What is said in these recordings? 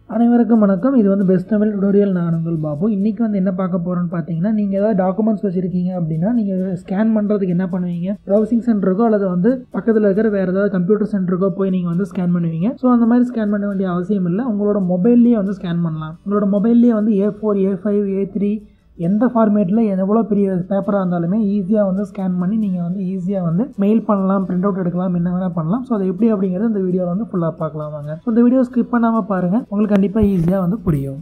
அனைவருக்கும் வணக்கம் இது வந்து பெஸ்ட் தமிழ் டுடோரியல் நான் உங்கள் பாபு இன்றைக்கி வந்து என்ன பார்க்க போகிறோன்னு பார்த்தீங்கன்னா நீங்கள் ஏதாவது டாக்குமெண்ட்ஸ் வச்சுருக்கீங்க அப்படின்னா நீங்கள் ஸ்கேன் பண்ணுறதுக்கு என்ன பண்ணுவீங்க ப்ரௌசிங் சென்டருக்கோ அல்லது வந்து பக்கத்தில் இருக்கிற வேறு ஏதாவது கம்ப்யூட்டர் சென்டருக்கோ போய் நீங்கள் வந்து ஸ்கேன் பண்ணுவீங்க ஸோ அந்த மாதிரி ஸ்கேன் பண்ண வேண்டிய அவசியம் இல்லை உங்களோட மொபைல்லேயே வந்து ஸ்கேன் பண்ணலாம் உங்களோட மொபைல்லேயே வந்து A four A five A three எந்த ஃபார்மேட்டில் எவ்வளோ பெரிய பேப்பராக இருந்தாலுமே ஈஸியாக வந்து ஸ்கேன் பண்ணி நீங்கள் வந்து ஈஸியாக வந்து மெயில் பண்ணலாம் பிரிண்ட் அவுட் எடுக்கலாம் என்ன வேணால் பண்ணலாம் ஸோ அது எப்படி அப்படிங்கிறது இந்த வீடியோவில் வந்து ஃபுல்லாக பார்க்கலாம் வாங்க ஸோ இந்த வீடியோ ஸ்கிப் பண்ணாமல் பாருங்கள் உங்களுக்கு கண்டிப்பாக ஈஸியாக வந்து புரியும்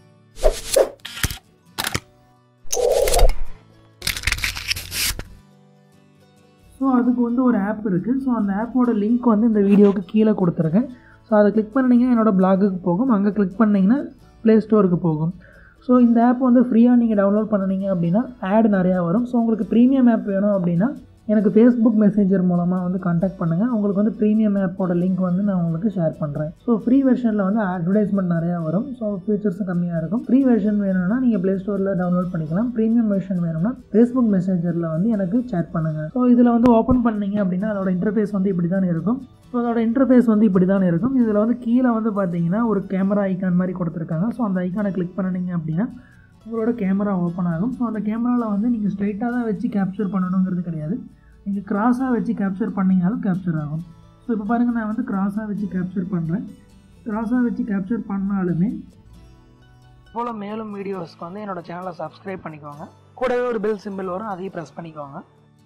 ஸோ அதுக்கு வந்து ஒரு ஆப் இருக்குது ஸோ அந்த ஆப்போட லிங்க் வந்து இந்த வீடியோவுக்கு கீழே கொடுத்துருக்கேன் ஸோ அதை கிளிக் பண்ணிங்கன்னா என்னோட பிளாகுக்கு போகும் அங்கே கிளிக் பண்ணிங்கன்னா ப்ளே ஸ்டோருக்கு போகும் ஸோ இந்த ஆப் வந்து ஃப்ரீயாக நீங்கள் டவுன்லோட் பண்ணினீங்க அப்படின்னா ஆட் நிறையா வரும் ஸோ உங்களுக்கு ப்ரீமியம் ஆப் வேணும் அப்படின்னா எனக்கு ஃபேஸ்புக் மெசேஞ்சர் மூலமாக வந்து காண்டாக்ட் பண்ணுங்கள் உங்களுக்கு வந்து ப்ரீமியம் ஆப்போட லிங்க் வந்து நான் உங்களுக்கு ஷேர் பண்ணுறேன் ஸோ ஃப்ரீ வெர்ஷனில் வந்து அட்வர்டைஸ்மெண்ட் நிறையா வரும் ஸோ ஃபீச்சர்ஸும் கம்மியாக இருக்கும் ஃப்ரீ வெர்ஷன் வேணும்னா நீங்கள் ப்ளே ஸ்டோரில் டவுன்லோட் பண்ணிக்கலாம் ப்ரீமியம் வெர்ஷன் வேணும்னா ஃபேஸ்புக் மெசேஞ்சரில் வந்து எனக்கு சேட் பண்ணுங்கள் ஸோ இதில் வந்து ஓப்பன் பண்ணீங்க அப்படின்னா அதோட இன்டர்ஃபேஸ் வந்து இப்படி தான் இருக்கும் ஸோ அதோட இன்டர்ஃபேஸ் வந்து இப்படி தான் இருக்கும் இதில் வந்து கீழே வந்து பார்த்தீங்கன்னா ஒரு கேமரா ஐக்கான் மாதிரி கொடுத்துருக்காங்க ஸோ அந்த ஐக்கானை கிளிக் பண்ணினீங்க அப்படின்னா உங்களோட கேமரா ஓப்பன் ஆகும் ஸோ அந்த கேமராவில் வந்து நீங்கள் ஸ்ட்ரைட்டாக தான் வச்சு கேப்சர் பண்ணணுங்கிறது கிடையாது நீங்கள் கிராஸாக வச்சு கேப்சர் பண்ணிங்கனாலும் கேப்சர் ஆகும் ஸோ இப்போ பாருங்கள் நான் வந்து கிராஸாக வச்சு கேப்சர் பண்ணுறேன் கிராஸாக வச்சு கேப்சர் பண்ணாலுமே போல் மேலும் வீடியோஸ்க்கு வந்து என்னோட சேனலை சப்ஸ்கிரைப் பண்ணிக்கோங்க கூடவே ஒரு பெல் சிம்பிள் வரும் அதையும் ப்ரெஸ் பண்ணிக்கோங்க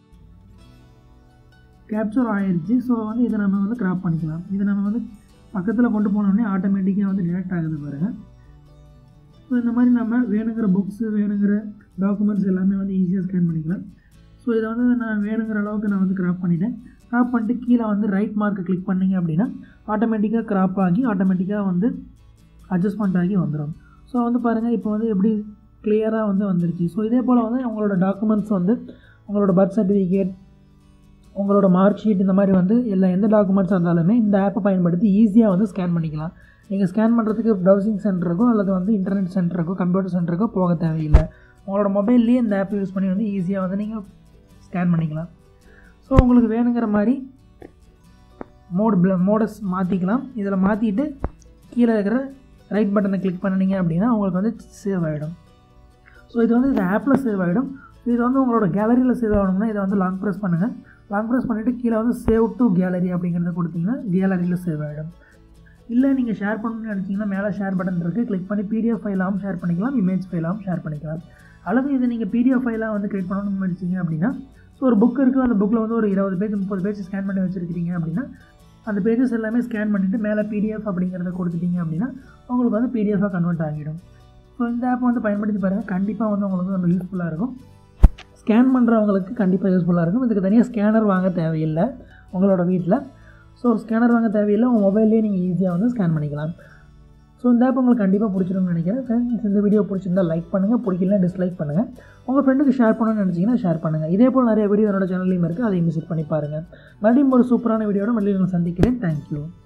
கேப்சர் ஆயிடுச்சு ஸோ வந்து இதை நம்ம வந்து கிராப் பண்ணிக்கலாம் இதை நம்ம வந்து பக்கத்தில் கொண்டு போனோடனே ஆட்டோமேட்டிக்காக வந்து டிடெக்ட் ஆகுது பாருங்கள் ஸோ இந்த மாதிரி நம்ம வேணுங்கிற புக்ஸு வேணுங்கிற டாக்குமெண்ட்ஸ் எல்லாமே வந்து ஈஸியாக ஸ்கேன் பண்ணிக்கலாம் ஸோ இதை வந்து நான் வேணுங்கிற அளவுக்கு நான் வந்து கிராப் பண்ணிட்டேன் கிராப் பண்ணிட்டு கீழே வந்து ரைட் மார்க்கை கிளிக் பண்ணிங்க அப்படின்னா ஆட்டோமேட்டிக்காக கிராப் ஆகி ஆட்டோமேட்டிக்காக வந்து அட்ஜஸ்ட்மெண்ட் ஆகி வந்துடும் ஸோ வந்து பாருங்கள் இப்போ வந்து எப்படி கிளியராக வந்து வந்துருச்சு ஸோ இதே போல் வந்து உங்களோட டாக்குமெண்ட்ஸ் வந்து உங்களோட பர்த் சர்டிஃபிகேட் உங்களோட மார்க் ஷீட் இந்த மாதிரி வந்து எல்லா எந்த டாக்குமெண்ட்ஸ் இருந்தாலுமே இந்த ஆப்பை பயன்படுத்தி ஈஸியாக வந்து ஸ்கேன் பண்ணிக்கலாம் நீங்கள் ஸ்கேன் பண்ணுறதுக்கு ப்ரௌசிங் சென்டருக்கோ அல்லது வந்து இன்டர்நெட் சென்டருக்கோ கம்ப்யூட்டர் சென்டருக்கோ போக தேவையில்லை உங்களோட மொபைல்லேயே இந்த ஆப் யூஸ் பண்ணி வந்து ஈஸியாக வந்து நீங்கள் ஸ்கேன் பண்ணிக்கலாம் ஸோ உங்களுக்கு வேணுங்கிற மாதிரி மோட் மோடஸ் மாற்றிக்கலாம் இதில் மாற்றிட்டு கீழே இருக்கிற ரைட் பட்டனை கிளிக் பண்ணினீங்க அப்படின்னா உங்களுக்கு வந்து சேவ் ஆகிடும் ஸோ இது வந்து இந்த ஆப்பில் சேவ் ஆகிடும் இது வந்து உங்களோட கேலரியில் சேவ் ஆகணும்னா இதை வந்து லாங் ப்ரெஸ் பண்ணுங்கள் லாங் ப்ரெஸ் பண்ணிவிட்டு கீழே வந்து சேவ் டு கேலரி அப்படிங்கிறத கொடுத்தீங்கன்னா கேலரியில் சேவ் ஆகிடும் இல்லை நீங்கள் ஷேர் பண்ணணும்னு நினச்சிங்கன்னா மேலே ஷேர் பட்டன் இருக்குது கிளிக் பண்ணி பிடிஎஃப் ஃபைலாகவும் ஷேர் பண்ணிக்கலாம் இமேஜ் ஃபைலாகவும் ஷேர் பண்ணிக்கலாம் அல்லது இதை நீங்கள் பிடிஎஃப் ஃபைலாக வந்து கிரியேட் பண்ணணும்னு நினச்சிங்க அப்படின்னா ஸோ ஒரு புக் இருக்குது அந்த புக்கில் வந்து ஒரு இருபது பேஜ் முப்பது பேஜ் ஸ்கேன் பண்ணி வச்சுருக்கீங்க அப்படின்னா அந்த பேஜஸ் எல்லாமே ஸ்கேன் பண்ணிவிட்டு மேலே பிடிஎஃப் அப்படிங்கிறத கொடுத்துட்டீங்க அப்படின்னா உங்களுக்கு வந்து பிடிஎஃபாக கன்வெர்ட் ஆகிடும் ஸோ இந்த ஆப் வந்து பயன்படுத்தி பாருங்கள் கண்டிப்பாக வந்து உங்களுக்கு ரொம்ப யூஸ்ஃபுல்லாக இருக்கும் ஸ்கேன் பண்ணுறவங்களுக்கு கண்டிப்பாக யூஸ்ஃபுல்லாக இருக்கும் இதுக்கு தனியாக ஸ்கேனர் வாங்க தேவையில்லை உங்களோட வீட்டில் ஸோ ஸ்கேனர் வாங்க தேவையில்லை உங்கள் மொபைல்லேயே நீங்கள் ஈஸியாக வந்து ஸ்கேன் பண்ணிக்கலாம் ஸோ இந்த ஆப் உங்களுக்கு கண்டிப்பாக பிடிச்சிருக்கும்னு நினைக்கிறேன் ஃப்ரெண்ட்ஸ் இந்த வீடியோ பிடிச்சிருந்தா லைக் பண்ணுங்கள் பிடிக்கல டிஸ்லைக் பண்ணுங்கள் உங்கள் ஃப்ரெண்டுக்கு ஷேர் பண்ணணும்னு நினச்சிங்கன்னா ஷேர் பண்ணுங்கள் இதே போல் நிறைய வீடியோ என்னோட சேனல்லையும் இருக்குது அதையும் விசிட் பண்ணி பாருங்கள் மறுபடியும் ஒரு சூப்பரான வீடியோட மறுபடியும் சந்திக்கிறேன் தேங்க்யூ